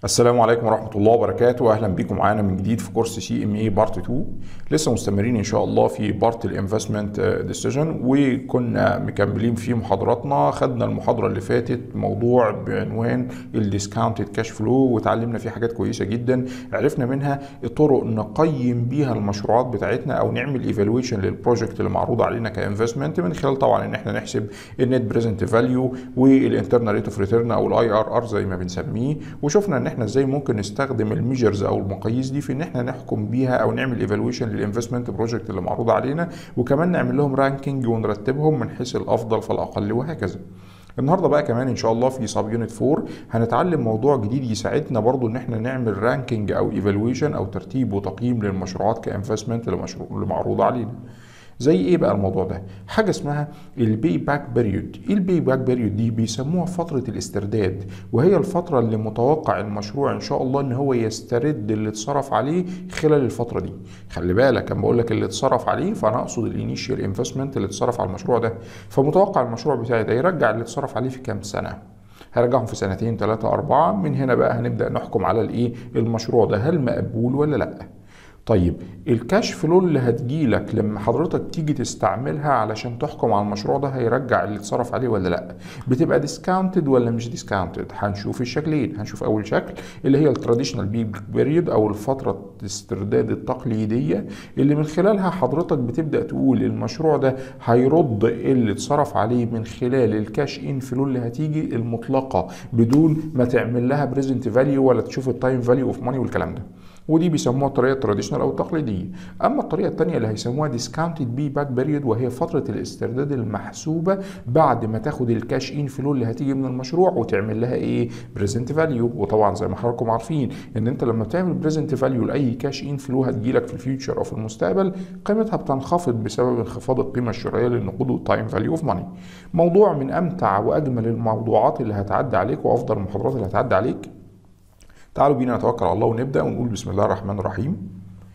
السلام عليكم ورحمة الله وبركاته أهلا بكم معانا من جديد في كورس سي ام اي بارت 2 لسه مستمرين إن شاء الله في بارت الانفستمنت ديسيجن وكنا مكملين في محاضراتنا خدنا المحاضرة اللي فاتت موضوع بعنوان الديسكاونتد كاش فلو وتعلمنا فيه حاجات كويسة جدا عرفنا منها طرق نقيم بيها المشروعات بتاعتنا أو نعمل ايفالويشن للبروجكت اللي معروض علينا كانفستمنت من خلال طبعا إن احنا نحسب النت بريزنت فاليو والانترنال ريت اوف ريتيرن أو الاي ار ار زي ما بنسميه وشفنا ان احنا ازاي ممكن نستخدم الميجرز او المقاييس دي في ان احنا نحكم بيها او نعمل ايفالويشن للانفستمنت بروجكت اللي معروض علينا وكمان نعمل لهم رانكينج ونرتبهم من حيث الافضل فالاقل وهكذا النهارده بقى كمان ان شاء الله في سب يونت 4 هنتعلم موضوع جديد يساعدنا برضو ان احنا نعمل رانكينج او ايفالويشن او ترتيب وتقييم للمشروعات كانفستمنت اللي معروض علينا زي ايه بقى الموضوع ده حاجه اسمها البي باك بيريود ايه البي باك بيريود دي بيسموها فتره الاسترداد وهي الفتره اللي متوقع المشروع ان شاء الله ان هو يسترد اللي اتصرف عليه خلال الفتره دي خلي بالك اما بقول لك اللي اتصرف عليه فانا اقصد الانيشال انفستمنت اللي اتصرف على المشروع ده فمتوقع المشروع بتاعي ده يرجع اللي اتصرف عليه في كام سنه هرجعهم في سنتين ثلاثة أربعة من هنا بقى هنبدأ نحكم على الإيه المشروع ده هل مقبول ولا لأ طيب الكاش فلو اللي هتجيلك لما حضرتك تيجي تستعملها علشان تحكم على المشروع ده هيرجع اللي اتصرف عليه ولا لا بتبقى ديسكاونتد ولا مش ديسكاونتد هنشوف الشكلين هنشوف اول شكل اللي هي التراديشنال بيك بيريود او الفتره الاسترداد التقليديه اللي من خلالها حضرتك بتبدا تقول المشروع ده هيرد اللي اتصرف عليه من خلال الكاش ان فلو اللي هتيجي المطلقه بدون ما تعمل لها بريزنت فاليو ولا تشوف التايم فاليو اوف ماني والكلام ده ودي بيسموها الطريقه التراديشنال او التقليديه اما الطريقه الثانيه اللي هيسموها ديسكاونتد بي باك بيريود وهي فتره الاسترداد المحسوبه بعد ما تاخد الكاش ان فلو اللي هتيجي من المشروع وتعمل لها ايه بريزنت فاليو وطبعا زي ما حضراتكم عارفين ان انت لما بتعمل بريزنت فاليو لاي كاش ان فلو هتجيلك في الفيوتشر او في المستقبل قيمتها بتنخفض بسبب انخفاض القيمه الشرائيه للنقود والتايم فاليو اوف ماني موضوع من امتع واجمل الموضوعات اللي هتعدي عليك وافضل المحاضرات اللي هتعدي عليك تعالوا بينا نتوكل على الله ونبدا ونقول بسم الله الرحمن الرحيم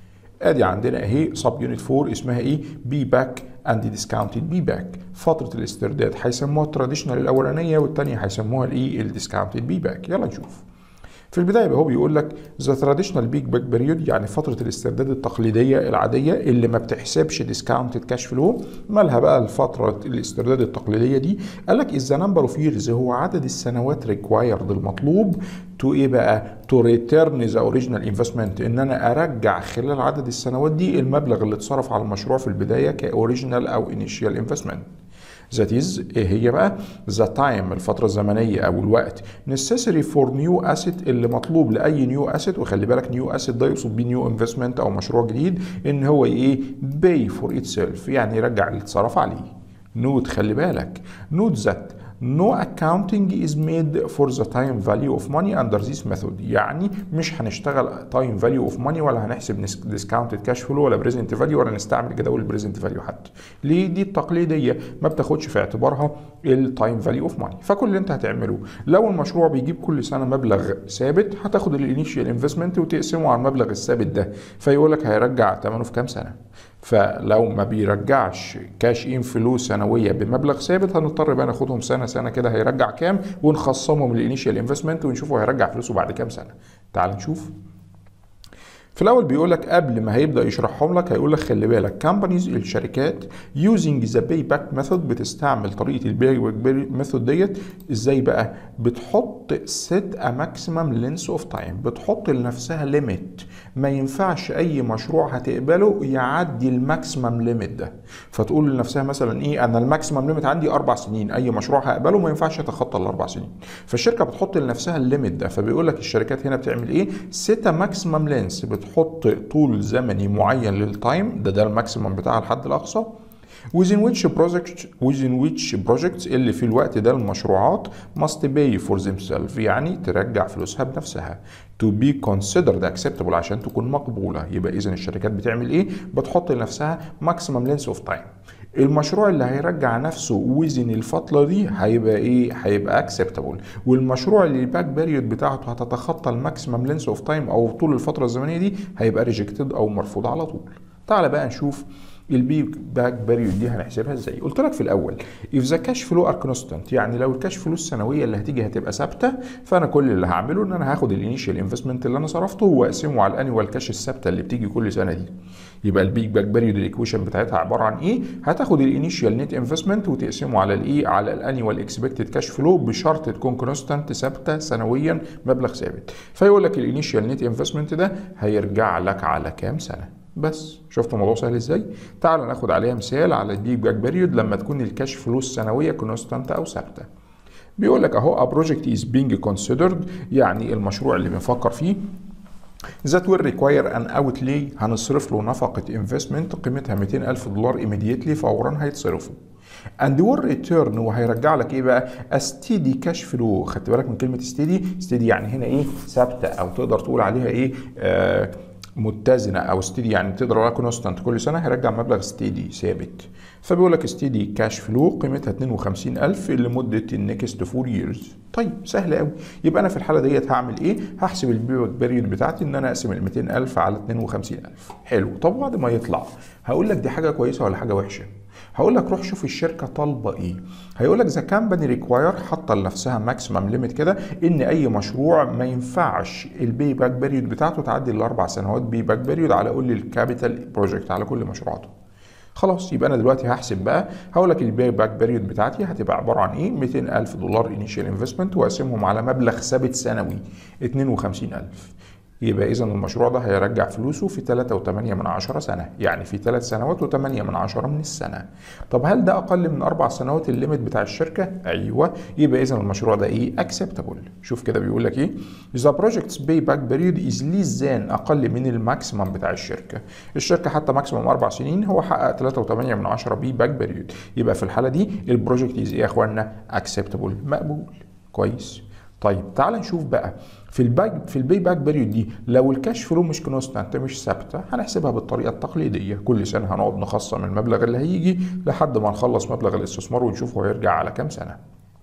ادي عندنا اهي سب يونت 4 اسمها ايه بي باك اند ديسكاونتد بي باك فتره الاسترداد هيسموها التراديشنال الاولانيه والثانيه هيسموها الايه الديسكاونتد بي باك يلا نشوف في البدايه هو بيقول لك ذا تراديشنال بيك باك بيريود يعني فتره الاسترداد التقليديه العاديه اللي ما بتحسبش ديسكاونتد كاش فلو مالها بقى الفتره الاسترداد التقليديه دي قال لك از نمبر اوف ييرز هو عدد السنوات ريكوايرد المطلوب تو ايه بقى تو ريتيرن ذا اوريجينال انفستمنت ان انا ارجع خلال عدد السنوات دي المبلغ اللي اتصرف على المشروع في البدايه كاوريجينال او انيشال انفستمنت ذات از ايه هي بقى ذا تايم الفتره الزمنيه او الوقت necessary فور نيو اسيت اللي مطلوب لاي نيو اسيت وخلي بالك نيو اسيت ده يقصد بيه نيو انفستمنت او مشروع جديد ان هو ايه باي فور ات سيلف يعني يرجع اللي اتصرف عليه نوت خلي بالك نوت ذات no accounting is made for the time value of money under this method يعني مش هنشتغل time value of money ولا هنحسب discounted cash flow ولا present value ولا نستعمل جداول present value حتى ليه دي التقليديه ما بتاخدش في اعتبارها التايم فاليو اوف ماني فكل اللي انت هتعمله لو المشروع بيجيب كل سنه مبلغ ثابت هتاخد الانيشال انفستمنت وتقسمه على المبلغ الثابت ده فيقول لك هيرجع ثمنه في كام سنه فلو ما بيرجعش كاش ان فلوس سنويه بمبلغ ثابت هنضطر بقى ناخدهم سنه سنه كده هيرجع كام ونخصمهم من الانيشال انفستمنت ونشوفه هيرجع فلوسه بعد كام سنه تعال نشوف في الاول بيقول لك قبل ما هيبدا يشرحهم لك هيقول لك خلي بالك كامبانيز الشركات يوزنج ذا باي باك ميثود بتستعمل طريقه الباي باك ميثود ديت ازاي بقى بتحط سيت ا ماكسيمم لينس اوف تايم بتحط لنفسها ليميت ما ينفعش اي مشروع هتقبله يعدي الماكسيمم ليميت ده فتقول لنفسها مثلا ايه انا الماكسيمم ليميت عندي اربع سنين اي مشروع هقبله ما ينفعش يتخطى الاربع سنين فالشركه بتحط لنفسها الليميت ده فبيقول لك الشركات هنا بتعمل ايه سيت ا ماكسيمم لينس بتحط طول زمني معين للتايم ده ده الماكسيمم بتاع الحد الاقصى within which project within which projects اللي في الوقت ده المشروعات must pay for themselves يعني ترجع فلوسها بنفسها to be considered acceptable عشان تكون مقبولة يبقى إذا الشركات بتعمل إيه؟ بتحط لنفسها maximum length of time المشروع اللي هيرجع نفسه وزن الفتره دي هيبقى ايه هيبقى اكسبتابل والمشروع اللي الباك بيريود بتاعته هتتخطى الماكسيمم لينس اوف تايم او طول الفتره الزمنيه دي هيبقى ريجكتد او مرفوض على طول تعال بقى نشوف البي باك بيريود دي هنحسبها ازاي قلت لك في الاول if the cash flow are constant يعني لو الكاش فلو السنويه اللي هتيجي هتبقى ثابته فانا كل اللي هعمله ان انا هاخد الانيشال انفستمنت اللي انا صرفته واقسمه على الانيوال كاش الثابته اللي بتيجي كل سنه دي يبقى البيك باك بيريود الايكويشن بتاعتها عباره عن ايه هتاخد الانيشال نت انفستمنت وتقسمه على الايه على الانيوال اكسبكتد كاش فلو بشرط تكون كونستانت ثابته سنويا مبلغ ثابت فيقول لك الانيشال نت انفستمنت ده هيرجع لك على كام سنه بس شفت الموضوع سهل ازاي؟ تعال ناخد عليها مثال على البيك باك بيريود لما تكون الكاش فلو السنويه كونستانت او ثابته. بيقول لك اهو a project is being considered يعني المشروع اللي بنفكر فيه that will require an outlay هنصرف له نفقة investment قيمتها 200 ألف دولار immediately فورا هيتصرفوا and will return وهيرجع لك ايه بقى a steady cash flow خدت بالك من كلمة steady steady يعني هنا ايه ثابتة او تقدر تقول عليها ايه آه متزنه او ستيدي يعني تقدر اقول كونستانت كل سنه هيرجع مبلغ ستيدي ثابت فبيقول لك ستيدي كاش فلو قيمتها 52000 لمده النكست 4 ييرز طيب سهل قوي يبقى انا في الحاله ديت هعمل ايه هحسب البيريود بتاعتي ان انا اقسم ال 200000 على 52000 حلو طب بعد ما يطلع هقول لك دي حاجه كويسه ولا حاجه وحشه هقول لك روح شوف الشركه طالبه ايه هيقول لك ذا كامباني ريكواير حاطه لنفسها ماكسيمم ليميت كده ان اي مشروع ما ينفعش البي باك بيريود بتاعته تعدي الاربع سنوات بي باك بيريود على كل الكابيتال بروجكت على كل مشروعاته خلاص يبقى انا دلوقتي هحسب بقى هقول لك البي باك بيريود بتاعتي هتبقى عباره عن ايه 200 الف دولار انيشال انفستمنت واقسمهم على مبلغ ثابت سنوي 52000 يبقى اذا المشروع ده هيرجع فلوسه في 3.8 من عشرة سنة يعني في 3 سنوات و8 من عشرة من السنة طب هل ده اقل من اربع سنوات الليميت بتاع الشركة ايوه يبقى اذا المشروع ده ايه اكسبتابل شوف كده بيقول لك ايه ذا بروجكتس باي باك بيريود از ليس ذان اقل من الماكسيمم بتاع الشركة الشركة حتى ماكسيمم اربع سنين هو حقق 3.8 من عشرة بي باك بيريود يبقى في الحالة دي البروجكت از ايه يا اخوانا اكسبتابل مقبول كويس طيب تعال نشوف بقى في الباك في البي باك بيريود دي لو الكاش فلو مش كونستانت مش ثابته هنحسبها بالطريقه التقليديه كل سنه هنقعد نخصم المبلغ اللي هيجي لحد ما نخلص مبلغ الاستثمار ونشوف هو هيرجع على كام سنه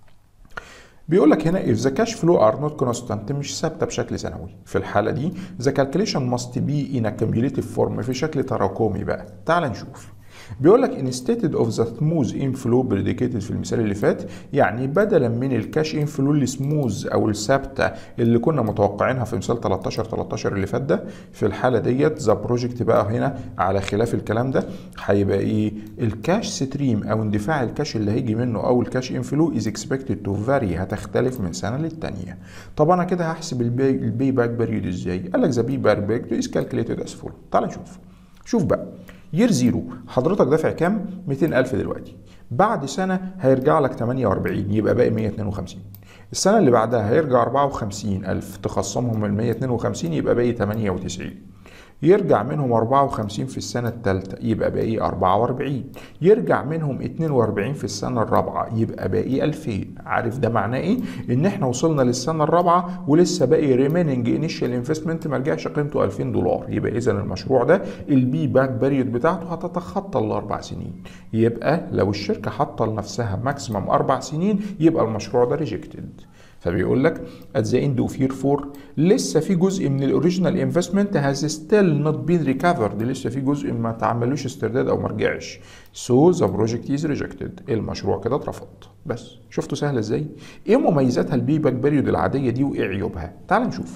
بيقول لك هنا if the cash flow are not constant مش ثابته بشكل سنوي في الحاله دي the calculation must be in a cumulative form في شكل تراكمي بقى تعال نشوف بيقول لك instead of the smooth inflow predicated في المثال اللي فات يعني بدلا من الكاش انفلو السموز او الثابته اللي كنا متوقعينها في مثال 13 13 اللي فات ده في الحاله ديت ذا بروجكت بقى هنا على خلاف الكلام ده هيبقى ايه الكاش ستريم او اندفاع الكاش اللي هيجي منه او الكاش انفلو از اكسبكتد تو فاري هتختلف من سنه للتانيه طب انا كده هحسب البي, البي باك بيريود ازاي قال لك ذا بي باك بيريود از كالكوليتد از فول تعال نشوف شوف بقى يير زيرو حضرتك دافع كام 200000 دلوقتي بعد سنة هيرجع لك 48 يبقى باقي 152 السنة اللي بعدها هيرجع 54000 تخصمهم من 152 يبقى باقي 98 يرجع منهم 54 في السنة الثالثة يبقى باقي 44 يرجع منهم 42 في السنة الرابعة يبقى باقي 2000 عارف ده معناه ايه؟ ان احنا وصلنا للسنة الرابعة ولسه باقي ريميننج انيشال انفستمنت ما رجعش قيمته 2000 دولار يبقى اذا المشروع ده البي باك بيريود بتاعته هتتخطى الاربع سنين يبقى لو الشركة حاطة لنفسها ماكسيمم اربع سنين يبقى المشروع ده ريجكتد فبيقول لك at the end of year 4 لسه في جزء من الاوريجينال انفستمنت has still not been recovered لسه في جزء ما تعملوش استرداد او ما رجعش so the project is rejected المشروع كده اترفض بس شفتوا سهله ازاي ايه مميزاتها البي باك بيريود العاديه دي وايه عيوبها تعال نشوف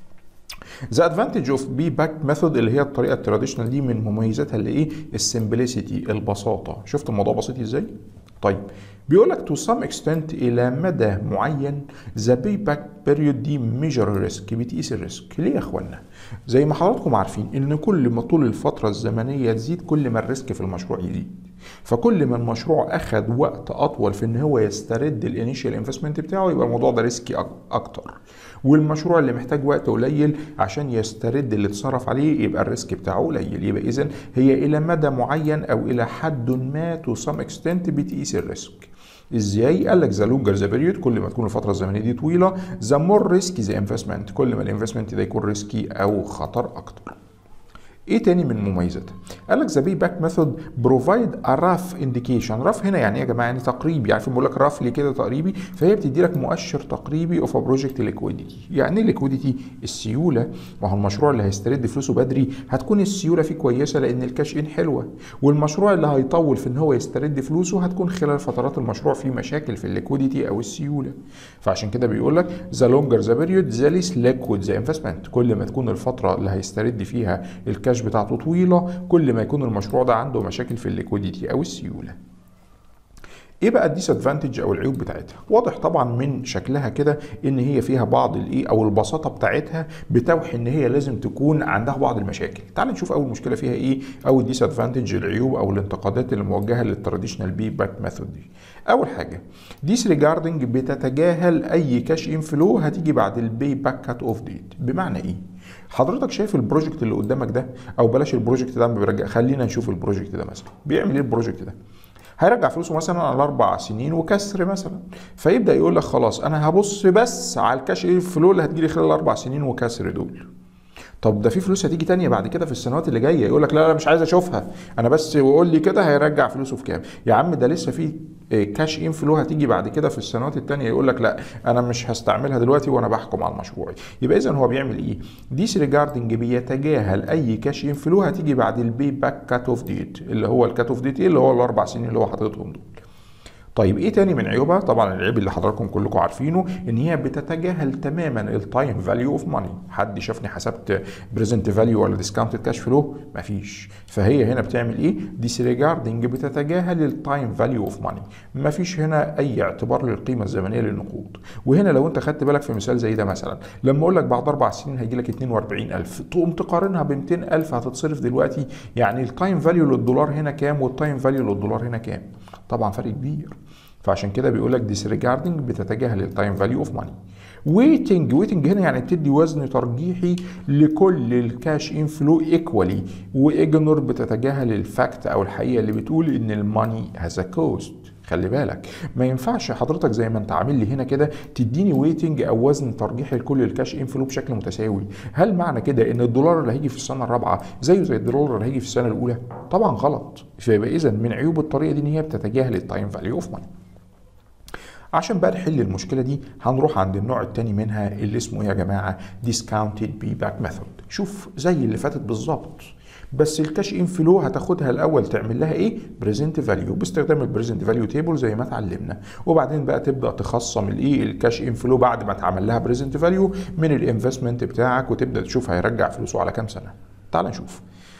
ذا ادفانتج اوف بي باك ميثود اللي هي الطريقه التراديشنال دي من مميزاتها اللي ايه السمبلسيتي البساطه شفت الموضوع بسيط ازاي طيب بيقول لك تو سام اكستنت الى مدى معين ذا باي باك بيريود دي ميجر ريسك بتقيس الريسك ليه يا اخوانا زي ما حضراتكم عارفين ان كل ما طول الفتره الزمنيه تزيد كل ما الريسك في المشروع يزيد فكل ما المشروع اخذ وقت اطول في ان هو يسترد الانيشال انفستمنت بتاعه يبقى الموضوع ده ريسكي اكتر والمشروع اللي محتاج وقت قليل عشان يسترد اللي اتصرف عليه يبقى الريسك بتاعه قليل يبقى اذا هي الى مدى معين او الى حد ما تو سام اكستنت بتقيس الريسك ازاي؟ قال لك ذا لونجر ذا بيريود كل ما تكون الفتره الزمنيه دي طويله ذا مور ريسكي ذا انفستمنت كل ما الانفستمنت ده يكون ريسكي او خطر اكتر. ايه تاني من مميزاتها؟ قال لك ذا بي باك ميثود بروفايد ا راف انديكيشن راف هنا يعني ايه يا جماعه يعني تقريبي يعني بقول لك رافلي كده تقريبي فهي بتدي لك مؤشر تقريبي اوف بروجكت ليكويديتي يعني ايه ليكويديتي السيوله ما هو المشروع اللي هيسترد فلوسه بدري هتكون السيوله فيه كويسه لان الكاش ان حلوه والمشروع اللي هيطول في ان هو يسترد فلوسه هتكون خلال فترات المشروع فيه مشاكل في الليكويديتي او السيوله فعشان كده بيقول لك ذا لونجر ذا بيريود ذا ليس ليكويد ذا انفستمنت كل ما تكون الفتره اللي هيسترد فيها الكاش بتاعته طويله كل ما يكون المشروع ده عنده مشاكل في الليكويديتي او السيوله ايه بقى الديس ادفانتج او العيوب بتاعتها واضح طبعا من شكلها كده ان هي فيها بعض الايه او البساطه بتاعتها بتوحي ان هي لازم تكون عندها بعض المشاكل تعال نشوف اول مشكله فيها ايه او الديس ادفانتج العيوب او الانتقادات اللي موجهه للتراديشنال بي باك ميثود دي اول حاجه ديس ريجاردنج بتتجاهل اي كاش انفلو هتيجي بعد البي باك كات اوف ديت بمعنى ايه حضرتك شايف البروجكت اللي قدامك ده او بلاش البروجكت ده بيرجع خلينا نشوف البروجكت ده مثلا بيعمل ايه البروجكت ده هيرجع فلوسه مثلا على اربع سنين وكسر مثلا فيبدا يقول لك خلاص انا هبص بس على الكاش الفلو اللي هتجيلي خلال الاربع سنين وكسر دول طب ده في فلوس هتيجي تانية بعد كده في السنوات اللي جايه يقول لك لا لا مش عايز اشوفها انا بس وقول لي كده هيرجع فلوسه في كام يا عم ده لسه في كاش ان فلو هتيجي بعد كده في السنوات التانية يقول لك لا انا مش هستعملها دلوقتي وانا بحكم على المشروع يبقى اذا هو بيعمل ايه ديس ريجاردنج بيتجاهل اي كاش ان فلو هتيجي بعد البي باك كات اوف ديت اللي هو الكات اوف ديت اللي هو الاربع سنين اللي هو حاططهم دول طيب ايه تاني من عيوبها طبعا العيب اللي حضراتكم كلكم عارفينه ان هي بتتجاهل تماما التايم فاليو اوف ماني حد شافني حسبت بريزنت فاليو ولا ديسكاونتد كاش فلو مفيش فهي هنا بتعمل ايه ديسريجاردنج بتتجاهل التايم فاليو اوف ماني مفيش هنا اي اعتبار للقيمه الزمنيه للنقود وهنا لو انت خدت بالك في مثال زي ده مثلا لما اقول لك بعد اربع سنين هيجي لك 42000 تقوم تقارنها ب 200000 هتتصرف دلوقتي يعني التايم فاليو للدولار هنا كام والتايم فاليو للدولار هنا كام طبعا فرق كبير فعشان كده بيقول لك disregarding بتتجاهل التايم فاليو اوف ماني ويتنج ويتنج هنا يعني بتدي وزن ترجيحي لكل الكاش انفلو ايكوالي وايجنور بتتجاهل الفاكت او الحقيقه اللي بتقول ان الماني هاز كوست خلي بالك ما ينفعش حضرتك زي ما انت عامل لي هنا كده تديني ويتنج او وزن ترجيحي لكل الكاش انفلو بشكل متساوي هل معنى كده ان الدولار اللي هيجي في السنه الرابعه زيه زي الدولار اللي هيجي في السنه الاولى طبعا غلط فيبقى اذا من عيوب الطريقه دي ان هي بتتجاهل التايم فاليو اوف ماني عشان بقى نحل المشكله دي هنروح عند النوع الثاني منها اللي اسمه ايه يا جماعه discounted payback method شوف زي اللي فاتت بالظبط بس الكاش انفلو هتاخدها الاول تعمل لها ايه بريزنت فاليو باستخدام البريزنت فاليو تيبل زي ما اتعلمنا وبعدين بقى تبدا تخصم الايه الكاش انفلو بعد ما اتعمل لها بريزنت فاليو من الانفستمنت بتاعك وتبدا تشوف هيرجع فلوسه على كام سنه تعال نشوف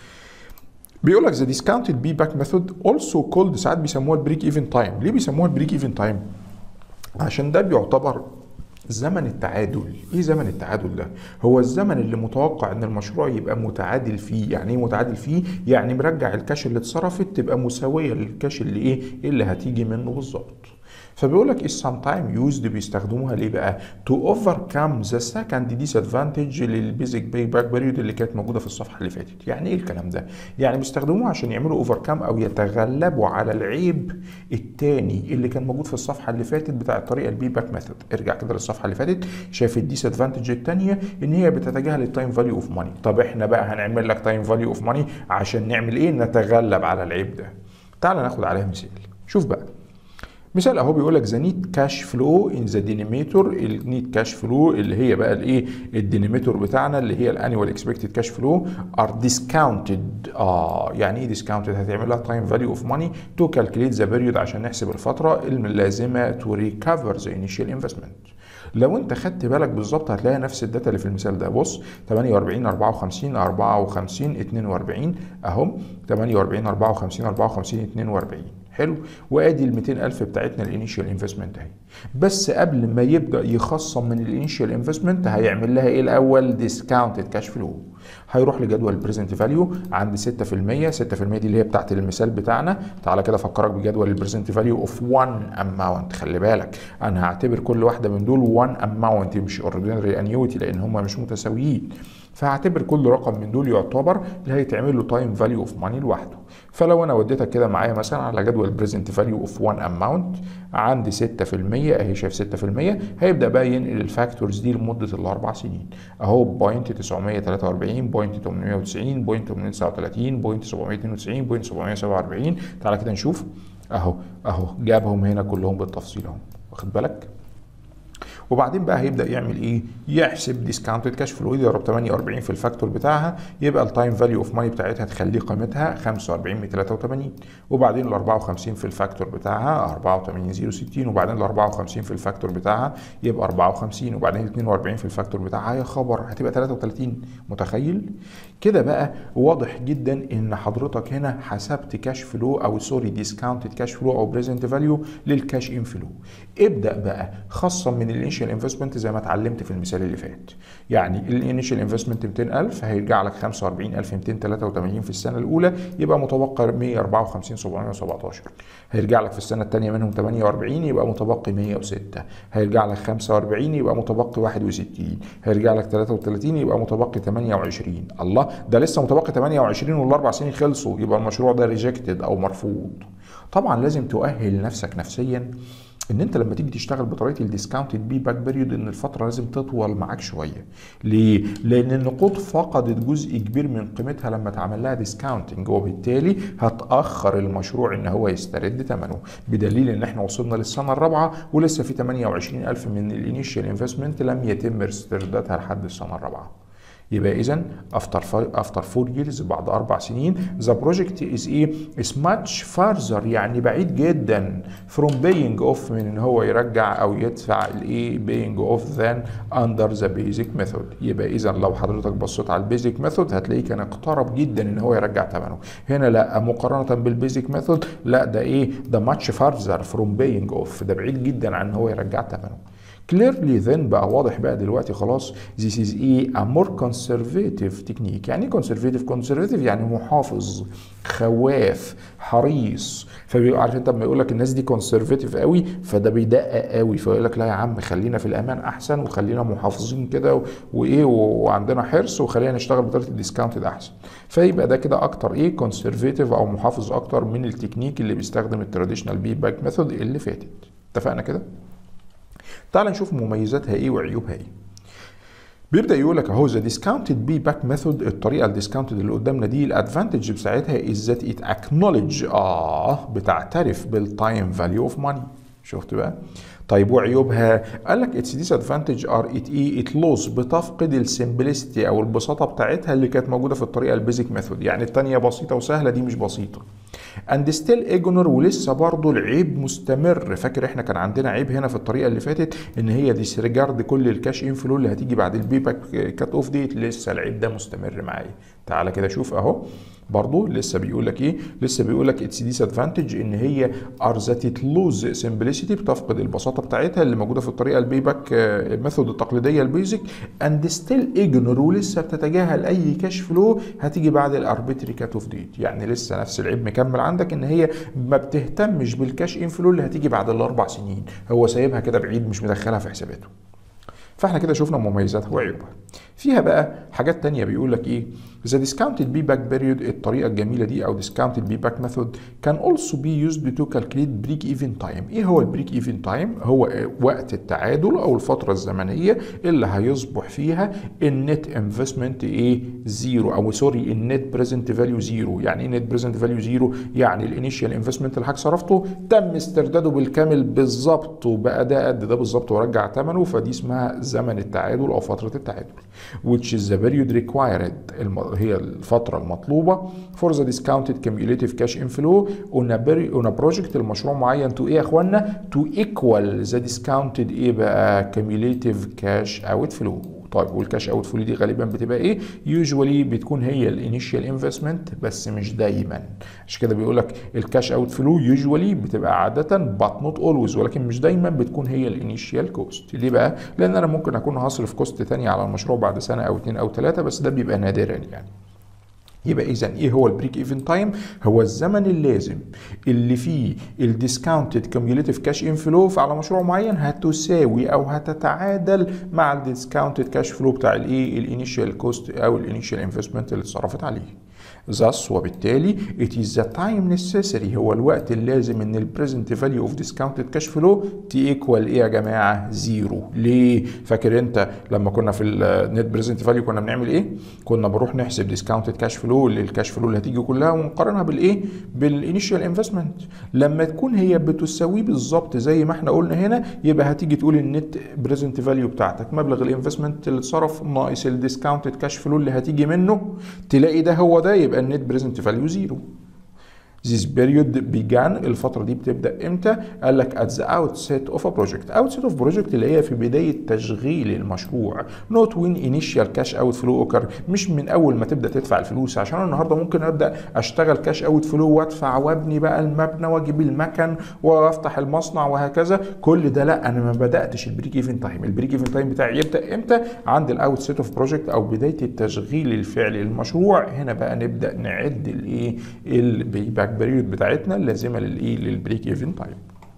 بيقول لك ذا ديسكاونتد بي باك ميثود اولسو كولد ساعات بيسموها البريك ايفن تايم ليه بيسموها البريك ايفن تايم عشان ده بيعتبر زمن التعادل ايه زمن التعادل ده هو الزمن اللي متوقع ان المشروع يبقى متعادل فيه يعني ايه متعادل فيه يعني مرجع الكاش اللي اتصرفت تبقى مساويه للكاش اللي ايه اللي هتيجي منه بالظبط فبيقول لك is sometime used بيستخدموها ليه بقى؟ to overcome the second disadvantage للبيزك باي باك بيريود اللي كانت موجوده في الصفحه اللي فاتت، يعني ايه الكلام ده؟ يعني بيستخدموها عشان يعملوا overcome او يتغلبوا على العيب الثاني اللي كان موجود في الصفحه اللي فاتت بتاع الطريقه البي باك ميثود، ارجع كده للصفحه اللي فاتت شايف الديسادفانتج الثانيه ان هي بتتجاهل التايم فاليو اوف ماني، طب احنا بقى هنعمل لك تايم فاليو اوف ماني عشان نعمل ايه؟ نتغلب على العيب ده. تعال ناخد عليها مثال. شوف بقى مثال اهو بيقول لك ذا نيت كاش فلو ان ذا دينيميتور النيت كاش فلو اللي هي بقى الايه الدينيميتور بتاعنا اللي هي الانيوال اكسبكتد كاش فلو ار ديسكاونتد اه يعني ايه ديسكاونتد هتعمل لها تايم فاليو اوف ماني تو كالكوليت ذا بيريود عشان نحسب الفتره اللازمه تو ريكفر ذا انيشال انفستمنت لو انت خدت بالك بالظبط هتلاقي نفس الداتا اللي في المثال ده بص 48 54 54 42 اهم 48 54 54 42 حلو وادي ال 200000 بتاعتنا الانيشال انفستمنت اهي بس قبل ما يبدا يخصم من الانيشال انفستمنت هيعمل لها ايه الاول ديسكاونتد كاش فلو هيروح لجدول البريزنت فاليو عند 6% 6% دي اللي هي بتاعت المثال بتاعنا تعالى كده افكرك بجدول البريزنت فاليو اوف 1 اماونت خلي بالك انا هعتبر كل واحده من دول 1 اماونت مش اوردينري انيوتي لان هم مش متساويين فهعتبر كل رقم من دول يعتبر اللي هيتعمل له تايم فاليو اوف ماني لوحده فلو انا وديتك كده معايا مثلا على جدول بريزنت فاليو اوف 1 اماونت عندي 6% اهي شايف 6% هيبدا بقى ينقل الفاكتورز دي لمده الاربع سنين اهو بوينت 943 بوينت 890 بوينت 839 بوينت 792 بوينت 747 تعالى كده نشوف اهو اهو جابهم هنا كلهم بالتفصيل اهو واخد بالك وبعدين بقى هيبدا يعمل ايه يحسب ديسكاونتد كاش فلو يضرب 48 في الفاكتور بتاعها يبقى التايم فاليو اوف ماني بتاعتها تخليه قيمتها 45 من 83 وبعدين ال 54 في الفاكتور بتاعها 84 060 وبعدين ال 54 في الفاكتور بتاعها يبقى 54 وبعدين ال 42 في الفاكتور بتاعها يا خبر هتبقى 33 متخيل كده بقى واضح جدا ان حضرتك هنا حسبت كاش فلو او سوري ديسكاونتد كاش فلو او بريزنت فاليو للكاش ان فلو ابدا بقى خاصه من الانيشال انفستمنت زي ما اتعلمت في المثال اللي فات يعني الانيشال انفستمنت 200000 هيرجع لك 45283 في السنه الاولى يبقى متبقي 154717 هيرجع لك في السنه الثانيه منهم 48 يبقى متبقي 106 هيرجع لك 45 يبقى متبقي 61 هيرجع لك 33 يبقى متبقي 28 الله ده لسه متبقي 28 والاربع سنين خلصوا يبقى المشروع ده ريجكتد او مرفوض طبعا لازم تؤهل نفسك نفسيا ان انت لما تيجي تشتغل بطريقه الديسكاونتد بي باك بيريود ان الفتره لازم تطول معاك شويه ليه لان النقود فقدت جزء كبير من قيمتها لما اتعمل لها ديسكاونتنج وبالتالي هتاخر المشروع ان هو يسترد ثمنه بدليل ان احنا وصلنا للسنه الرابعه ولسه في 28000 من الانيشال انفستمنت لم يتم استردادها لحد السنه الرابعه يبقى اذا افتر افتر فور ييرز بعد اربع سنين ذا بروجكت از ايه از ماتش فارزر يعني بعيد جدا فروم بينج اوف من ان هو يرجع او يدفع الايه بينج اوف ذان اندر ذا بيزك ميثود يبقى اذا لو حضرتك بصيت على البيزك ميثود هتلاقيه كان اقترب جدا ان هو يرجع ثمنه هنا لا مقارنه بالبيزك ميثود لا ده ايه ده ماتش فارزر فروم بينج اوف ده بعيد جدا عن ان هو يرجع ثمنه clearly then بقى واضح بقى دلوقتي خلاص this is a, a more conservative technique يعني ايه conservative conservative يعني محافظ خواف حريص فبيبقى عارف انت لما يقول لك الناس دي conservative قوي فده بيدقق قوي فيقول لك لا يا عم خلينا في الامان احسن وخلينا محافظين كده وايه وعندنا حرص وخلينا نشتغل بطريقه الديسكاونت ده احسن فيبقى ده كده اكتر ايه conservative او محافظ اكتر من التكنيك اللي بيستخدم التراديشنال بي باك ميثود اللي فاتت اتفقنا كده تعال نشوف مميزاتها ايه وعيوبها ايه بيبدا يقول لك اهو ذا ديسكاونتد بي باك ميثود الطريقه الديسكاونتد اللي قدامنا دي الادفانتج بتاعتها از ذات ات اكنولج اه بتعترف بالتايم فاليو اوف ماني شفت بقى طيب وعيوبها قال لك اتس ديس ادفانتج ار ات اي ات لوز بتفقد السمبلستي او البساطه بتاعتها اللي كانت موجوده في الطريقه البيزك ميثود يعني الثانيه بسيطه وسهله دي مش بسيطه اند ستيل ايجنور ولسه برضه العيب مستمر فاكر احنا كان عندنا عيب هنا في الطريقه اللي فاتت ان هي ديسريجارد كل الكاش انفلو اللي هتيجي بعد البي باك كات اوف ديت لسه العيب ده مستمر معايا تعالى كده شوف اهو برضه لسه بيقول لك ايه لسه بيقول لك اتس ديس ادفانتج ان هي ار ذات لوز سمبلسيتي بتفقد البساطه بتاعتها اللي موجوده في الطريقه البي باك ميثود التقليديه البيزك اند ستيل اجنور ولسه بتتجاهل اي كاش فلو هتيجي بعد الاربيتري كات اوف ديت يعني لسه نفس العيب مكمل عندك ان هي ما بتهتمش بالكاش انفلو اللي هتيجي بعد الاربع سنين هو سايبها كده بعيد مش مدخلها في حساباته فاحنا كده شفنا مميزاتها وعيوبها فيها بقى حاجات تانية بيقول لك ايه The discounted payback period الطريقة الجميلة دي أو discounted payback method can also be used to calculate break even time. إيه هو البريك even time؟ هو وقت التعادل أو الفترة الزمنية اللي هيصبح فيها النت انفستمنت إيه؟ زيرو أو سوري النت بريزنت فاليو زيرو، يعني إيه نت بريزنت فاليو زيرو؟ يعني الانيشال انفستمنت اللي حضرتك صرفته تم استرداده بالكامل بالظبط وبقى ده قد ده بالظبط ورجع ثمنه فدي اسمها زمن التعادل أو فترة التعادل. which is the period required هي الفترة المطلوبة for the discounted cumulative cash inflow on a, on a project المشروع معين to ايه يا اخوانا to equal the discounted ايه بقى cumulative cash outflow طيب والكاش اوت فلو دي غالبا بتبقى ايه يوجوالي بتكون هي الانيشال انفستمنت بس مش دايما عشان كده بيقول لك الكاش اوت فلو يوجوالي بتبقى عاده بات نوت اولويز ولكن مش دايما بتكون هي الانيشال كوست ليه بقى لان انا ممكن اكون هصرف كوست تانية على المشروع بعد سنه او اتنين او ثلاثه بس ده بيبقى نادرا يعني يبقى اذا ايه هو البريك ايفن تايم هو الزمن اللازم اللي فيه الديسكاونتد كوميوليتيف كاش انفلو على مشروع معين هتساوي او هتتعادل مع الديسكاونتد كاش فلو بتاع الايه الانيشال كوست او الانيشال انفستمنت اللي اتصرفت عليه thus وبالتالي it is the time necessary هو الوقت اللازم ان ال present value of discounted cash flow تيكوال ايه يا جماعه زيرو ليه فاكر انت لما كنا في النت بريزنت فاليو كنا بنعمل ايه كنا بنروح نحسب discounted cash flow للكاش فلو اللي هتيجي كلها ونقارنها بالايه بالانيشال انفستمنت لما تكون هي بتساويه بالظبط زي ما احنا قلنا هنا يبقى هتيجي تقول النت بريزنت فاليو بتاعتك مبلغ الانفستمنت اللي اتصرف ناقص الديسكاونتد كاش فلو اللي هتيجي منه تلاقي ده هو ده يبقى النت بريزنت فاليو زيرو This period began الفترة دي بتبدأ امتى؟ قال لك at the outset of a project. outset of project اللي هي في بداية تشغيل المشروع. not when initial cash out flow occur. مش من أول ما تبدأ تدفع الفلوس عشان النهاردة ممكن أبدأ أشتغل كاش اوت فلو وأدفع وأبني بقى المبنى وأجيب المكن وأفتح المصنع وهكذا. كل ده لا أنا ما بدأتش البريك ايفن تايم. البريك ايفن تايم بتاعي يبدأ امتى؟ عند الاوتسيت اوف بروجكت أو بداية التشغيل الفعلي للمشروع. هنا بقى نبدأ نعد الإيه؟ البيباك بريود بتاعتنا اللازمه للايه للبريك ايفن تايم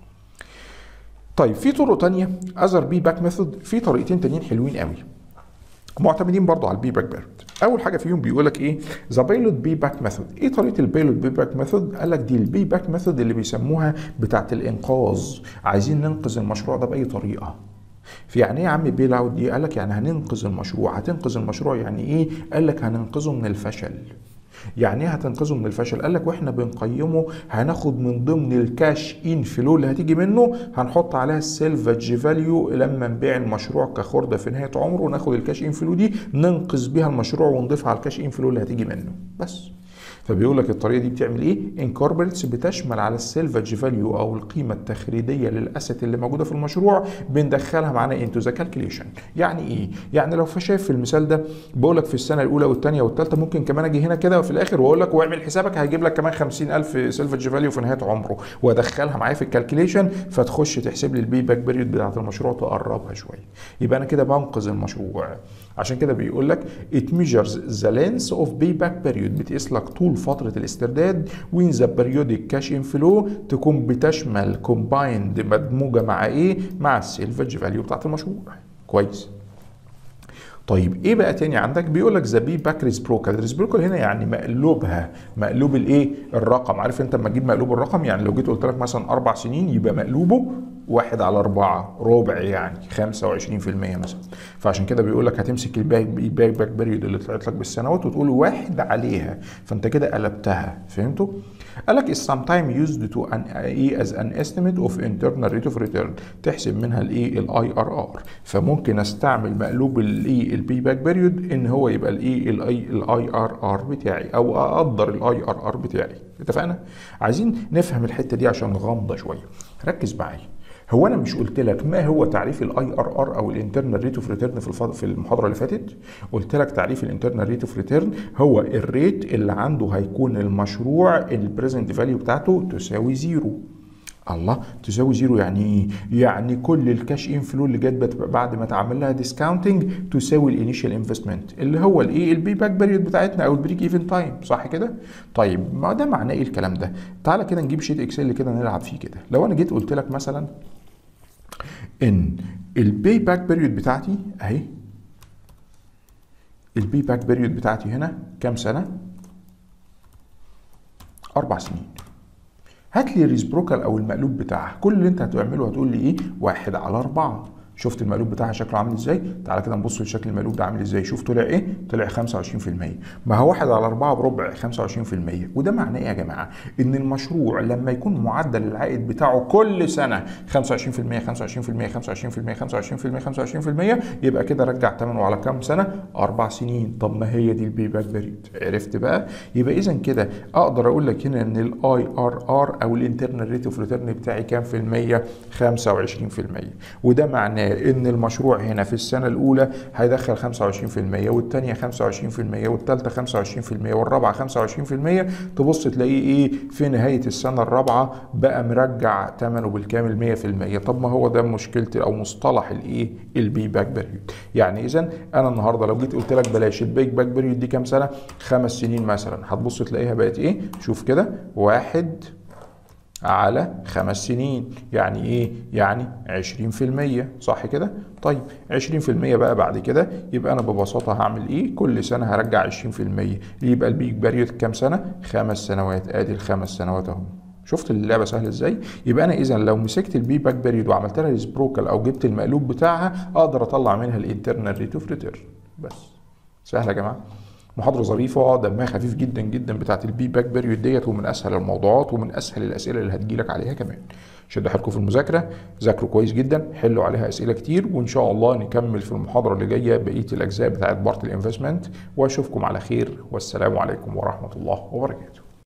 طيب في طرق تانية اذر بي باك ميثود في طريقتين تانيين حلوين قوي معتمدين برضو على البي باك بيرد اول حاجه فيهم بيقول لك ايه ذا بايلوت بي باك ميثود ايه طريقه البايلوت بي باك ميثود قال لك دي البي باك ميثود اللي بيسموها بتاعه الانقاذ عايزين ننقذ المشروع ده باي طريقه في يعني ايه يا عم بيل اوت دي قال لك يعني هننقذ المشروع هتنقذ المشروع يعني ايه قال لك هننقذه من الفشل يعني ايه هتنقذه من الفشل؟ قال لك واحنا بنقيمه هناخد من ضمن الكاش ان فلو اللي هتيجي منه هنحط عليها السيلفج فاليو لما نبيع المشروع كخرده في نهايه عمره وناخد الكاش ان فلو دي ننقذ بيها المشروع ونضيفها على الكاش ان فلو اللي هتيجي منه بس فبيقول لك الطريقه دي بتعمل ايه؟ انكوربريتس بتشمل على السيلفج فاليو او القيمه التخريديه للاسيت اللي موجوده في المشروع بندخلها معانا انتو ذا كالكوليشن يعني ايه؟ يعني لو شايف في المثال ده بقول لك في السنه الاولى والثانيه والثالثه ممكن كمان اجي هنا كده وفي الاخر واقول لك واعمل حسابك هيجيب لك كمان 50000 سيلفج فاليو في نهايه عمره وادخلها معايا في الكالكوليشن فتخش تحسب لي البي باك بيريود بتاعت المشروع تقربها شويه يبقى انا كده بنقذ المشروع عشان كده بيقول لك it measures the length of payback period بتقيس لك طول فترة الاسترداد when the periodic cash inflow تكون بتشمل combined مدموجة مع ايه؟ مع السيلفج فاليو بتاعت المشروع كويس طيب ايه بقى تاني عندك بيقول لك ذا بي باك ريسبروكال ريسبروكال هنا يعني مقلوبها مقلوب الايه الرقم عارف انت لما تجيب مقلوب الرقم يعني لو جيت قلت لك مثلا اربع سنين يبقى مقلوبه واحد على أربعة ربع يعني 25% مثلا فعشان كده بيقول لك هتمسك الباك باك باك بيريود اللي طلعت لك بالسنوات وتقول واحد عليها فانت كده قلبتها فهمتوا؟ قال لك is sometime used to an ايه as an estimate of internal rate of return تحسب منها الايه الاي ار ار فممكن استعمل مقلوب الايه البي باك بيريود ان هو يبقى الايه الاي الاي ار ار بتاعي او اقدر الاي ار ار بتاعي اتفقنا؟ عايزين نفهم الحته دي عشان غامضه شويه ركز معايا هو انا مش قلت لك ما هو تعريف الاي ار ار او الانترنال ريت اوف ريتيرن في الفض... في المحاضره اللي فاتت قلت لك تعريف الانترنال ريت اوف ريتيرن هو الريت اللي عنده هيكون المشروع البريزنت فاليو بتاعته تساوي زيرو الله تساوي زيرو يعني ايه؟ يعني كل الكاش انفلو اللي جت بعد ما اتعمل لها ديسكاونتنج تساوي الانيشال انفستمنت اللي هو الايه البي باك بيريود بتاعتنا او البريك ايفن تايم صح كده؟ طيب ما ده معناه ايه الكلام ده؟ تعالى كده نجيب شيت اكسل كده نلعب فيه كده لو انا جيت قلت لك مثلا ان البي باك بيريود بتاعتي اهي البي باك بيريود بتاعتي هنا كام سنه؟ اربع سنين هات لي الريسبروكال او المقلوب بتاعها كل اللي انت هتعمله هتقول لي ايه واحد على اربعة شفت المقلوب بتاعها شكله عامل ازاي تعالى كده نبص لشكل المقلوب ده عامل ازاي شوف طلع ايه طلع 25% ما هو واحد على أربعة بربع 25% وده معناه ايه يا جماعه ان المشروع لما يكون معدل العائد بتاعه كل سنه 25% 25% 25% 25% 25% يبقى كده رجع ثمنه على كام سنه اربع سنين طب ما هي دي البي باك بيريد عرفت بقى يبقى اذا كده اقدر اقول لك هنا ان الاي ار ار او الانترنال ريت اوف ريتيرن بتاعي كام في الميه 25% وده معناه معناه ان المشروع هنا في السنه الاولى هيدخل 25% والثانيه 25% والثالثه 25% والرابعه 25% تبص تلاقيه ايه في نهايه السنه الرابعه بقى مرجع ثمنه بالكامل 100% طب ما هو ده مشكلتي او مصطلح الايه البي باك بيريود يعني اذا انا النهارده لو جيت قلت لك بلاش البيك باك بيريود دي كام سنه خمس سنين مثلا هتبص تلاقيها بقت ايه شوف كده واحد على خمس سنين يعني ايه يعني 20% صح كده طيب 20% بقى بعد كده يبقى انا ببساطه هعمل ايه كل سنه هرجع 20% يبقى البيك باريود كام سنه خمس سنوات ادي الخمس سنوات اهو شفت اللعبه سهله ازاي يبقى انا اذا لو مسكت البي باك باريود وعملت لها ريسبروكال او جبت المقلوب بتاعها اقدر اطلع منها الانترنال ريت اوف ريتيرن بس سهله يا جماعه محاضره ظريفه دمها خفيف جدا جدا بتاعت البي باك بيريود ديت ومن اسهل الموضوعات ومن اسهل الاسئله اللي هتجيلك عليها كمان شدوا حيلكم في المذاكره ذاكروا كويس جدا حلوا عليها اسئله كتير وان شاء الله نكمل في المحاضره اللي جايه بقيه الاجزاء بتاعت بارت الانفستمنت واشوفكم على خير والسلام عليكم ورحمه الله وبركاته